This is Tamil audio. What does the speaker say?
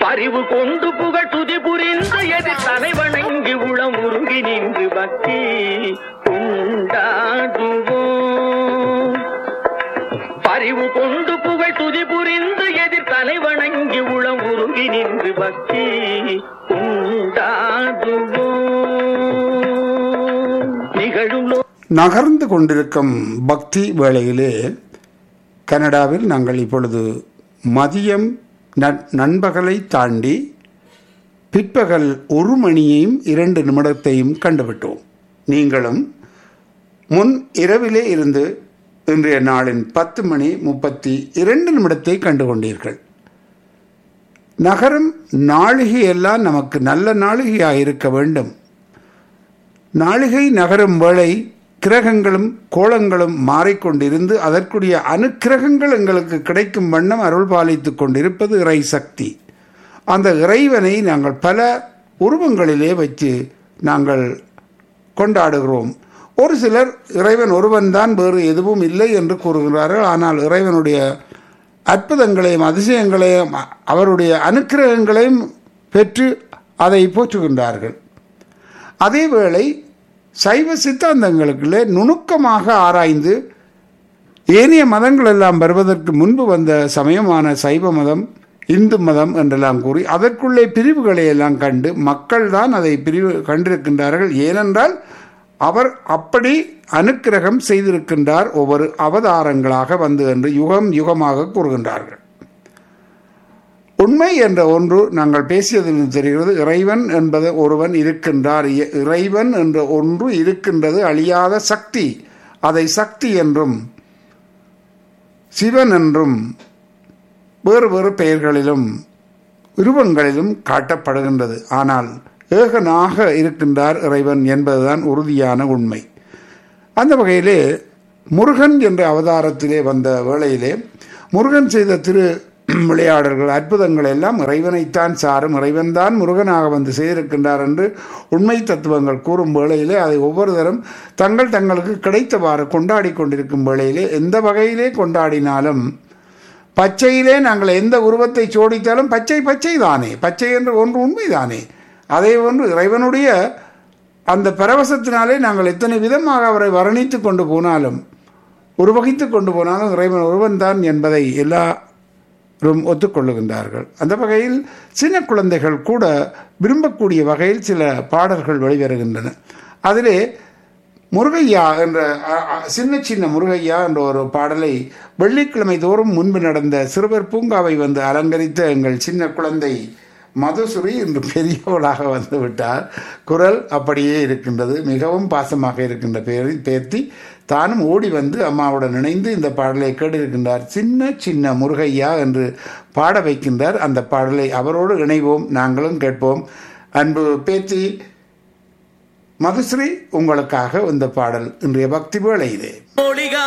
பரிவு கொண்டு புகழ் துதி புரிந்து எதிர் தலைவணங்கி உளம் உருகி நின்று பக்தி உண்டாடுவோம் பரிவு கொண்டு புகழ் துதி புரிந்து எதிர் தலைவணங்கி உளம் உருகி நின்று பக்தி உண்டாடுவோம் நிகழும் நகர்ந்து கொண்டிருக்கும் பக்தி வேளையிலே கனடாவில் நாங்கள் இப்பொழுது மதியம் நன்- நண்பகலை தாண்டி பிற்பகல் ஒரு மணியையும் இரண்டு நிமிடத்தையும் கண்டுவிட்டோம் நீங்களும் முன் இரவிலே இருந்து இன்றைய நாளின் பத்து மணி முப்பத்தி இரண்டு நிமிடத்தை கண்டு கொண்டீர்கள் நகரம் நாளிகை எல்லாம் நமக்கு நல்ல நாளிகையாக இருக்க வேண்டும் நாளிகை நகரும் வேளை கிரகங்களும் கோலங்களும் மாறிக்கொண்டிருந்து அதற்குரிய அனுக்கிரகங்கள் எங்களுக்கு கிடைக்கும் வண்ணம் அருள் பாலித்துக் கொண்டிருப்பது இறை சக்தி அந்த இறைவனை நாங்கள் பல உருவங்களிலே வச்சு நாங்கள் கொண்டாடுகிறோம் ஒரு சிலர் இறைவன் ஒருவன்தான் வேறு எதுவும் இல்லை என்று கூறுகிறார்கள் ஆனால் இறைவனுடைய அற்புதங்களையும் அதிசயங்களையும் அ- அவருடைய அனுக்கிரகங்களையும் பெற்று அதை போற்றுகின்றார்கள் அதேவேளை சைவ சித்தாந்தங்களுக்குள்ளே நுணுக்கமாக ஆராய்ந்து ஏனைய மதங்கள் எல்லாம் வருவதற்கு முன்பு வந்த சமயமான சைவ மதம் இந்து மதம் என்றெல்லாம் கூறி அதற்குள்ளே பிரிவுகளை எல்லாம் கண்டு மக்கள்தான் அதை பிரிவு கண்டிருக்கின்றார்கள் ஏனென்றால் அவர் அப்படி அனுக்கிரகம் செய்திருக்கின்றார் ஒவ்வொரு அவதாரங்களாக வந்து என்று யுகம் யுகமாக கூறுகின்றார்கள் உண்மை என்ற ஒன்று நாங்கள் பேசியதில் தெரிகிறது இறைவன் என்பது ஒருவன் இருக்கின்றார் இ- இறைவன் என்ற ஒன்று இருக்கின்றது அழியாத சக்தி அதை சக்தி என்றும் சிவன் என்றும் வேறு வேறு பெயர்களிலும் உருவங்களிலும் காட்டப்படுகின்றது ஆனால் ஏகனாக இருக்கின்றார் இறைவன் என்பதுதான் உறுதியான உண்மை அந்த வகையிலே முருகன் என்ற அவதாரத்திலே வந்த வேளையிலே முருகன் செய்த திரு விளையாடல்கள் அற்புதங்கள் எல்லாம் இறைவனைத்தான் சாரும் இறைவன்தான் முருகனாக வந்து செய்திருக்கின்றார் என்று உண்மை தத்துவங்கள் கூறும் வேளையிலே அதை ஒவ்வொரு தரம் தங்கள் தங்களுக்கு கிடைத்தவாறு கொண்டாடி கொண்டிருக்கும் வேளையிலே எந்த வகையிலே கொண்டாடினாலும் பச்சையிலே நாங்கள் எந்த உருவத்தை சோடித்தாலும் பச்சை பச்சை தானே பச்சை என்று ஒன்று உண்மைதானே அதே ஒன்று இறைவனுடைய அந்த பரவசத்தினாலே நாங்கள் எத்தனை விதமாக அவரை வர்ணித்து கொண்டு போனாலும் உருவகித்து கொண்டு போனாலும் இறைவன் ஒருவன் தான் என்பதை எல்லாரும் ஒத்துக்கொள்ளுகின்றார்கள் அந்த வகையில் சின்ன குழந்தைகள் கூட விரும்பக்கூடிய வகையில் சில பாடல்கள் வெளிவருகின்றன அதிலே முருகையா என்ற அ- அ- சின்ன சின்ன முருகையா என்ற ஒரு பாடலை வெள்ளிக்கிழமை தோறும் முன்பு நடந்த சிறுவர் பூங்காவை வந்து அலங்கரித்த எங்கள் சின்ன குழந்தை மதுசுரி இன்று பெரியவளாக வந்து விட்டார் குரல் அப்படியே இருக்கின்றது மிகவும் பாசமாக இருக்கின்ற பேரி பேர்த்தி தானும் ஓடி வந்து அம்மாவுடன் இணைந்து இந்த பாடலை கேட்டிருக்கின்றார் சின்ன சின்ன முருகையா என்று பாட வைக்கின்றார் அந்த பாடலை அவரோடு இணைவோம் நாங்களும் கேட்போம் அன்பு பேத்தி மதுஸ்ரீ உங்களுக்காக இந்த பாடல் இன்றைய பக்தி வேளையிலே மொழிகா